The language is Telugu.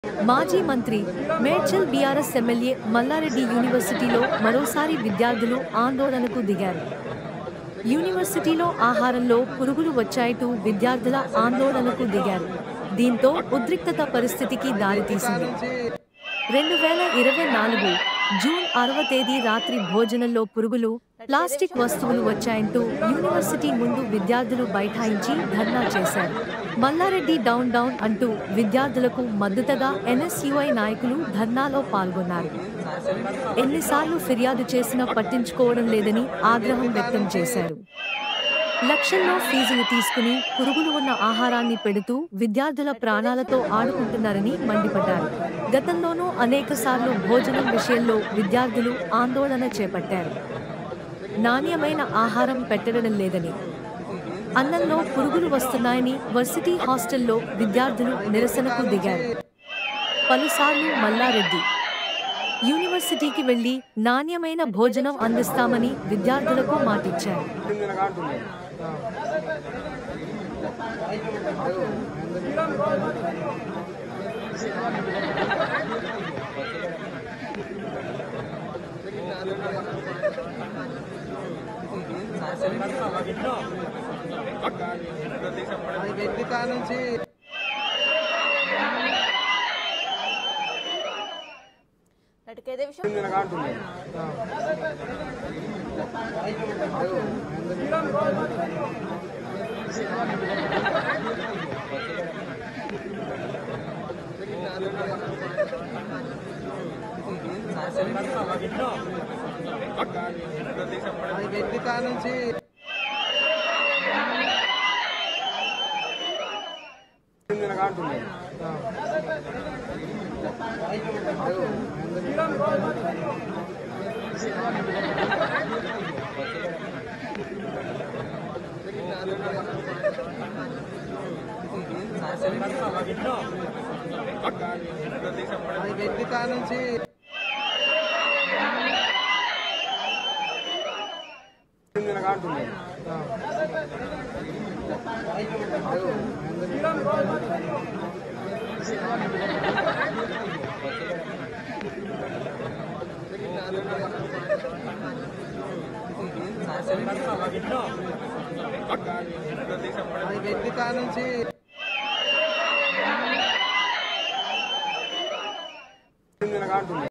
మాజీ మంత్రి మేడ్చల్ బీఆర్ఎస్ ఎమ్మెల్యే మల్లారెడ్డి యూనివర్సిటీలో మరోసారి విద్యార్థులు ఆందోళనకు దిగారు యూనివర్సిటీలో ఆహారంలో పురుగులు వచ్చాయటూ విద్యార్థుల ఆందోళనకు దిగారు దీంతో ఉద్రిక్తత పరిస్థితికి దారితీసింది రెండు వేల ఇరవై నాలుగు జూన్ ఆరవ తేదీ రాత్రి భోజనంలో పురుగులు ప్లాస్టిక్ వస్తువులు వచ్చాయంటూ యూనివర్సిటీ ముందు విద్యార్థులు బైఠాయించి ధర్నా చేశారు మల్లారెడ్డి డౌన్ డౌన్ అంటూ విద్యార్థులకు మద్దతుగా ఎన్ఎస్యుఐ నాయకులు ధర్నాలో పాల్గొన్నారు ఎన్నిసార్లు ఫిర్యాదు చేసినా పట్టించుకోవడం లేదని ఆగ్రహం వ్యక్తం చేశారు లక్షల్లో ఫీజులు తీసుకుని పురుగులు ఉన్న ఆహారాన్ని పెడుతూ విద్యార్థుల ప్రాణాలతో ఆడుకుంటున్నారని మండిపడ్డారు గతంలోనూ అనేకసార్లు భోజనం విషయంలో విద్యార్థులు ఆందోళన చేపట్టారు నాణ్యమైన ఆహారం పెట్టడం లేదని అన్నంలో పురుగులు వస్తున్నాయని వర్సిటీ హాస్టల్లో విద్యార్థులు నిరసనకు దిగారు పలుసార్లు మల్లారెడ్డి యూనివర్సిటీకి వెళ్లి నాణ్యమైన భోజనం అందిస్తామని విద్యార్థులకు మాటిచ్చారు ఈ వ్యక్తి కా నుంచి నటుకేదే విషయం ఈ వ్యక్తి కా నుంచి ఈ వ్యక్తి కా నుంచి ఈ వ్యక్తి కా నుంచి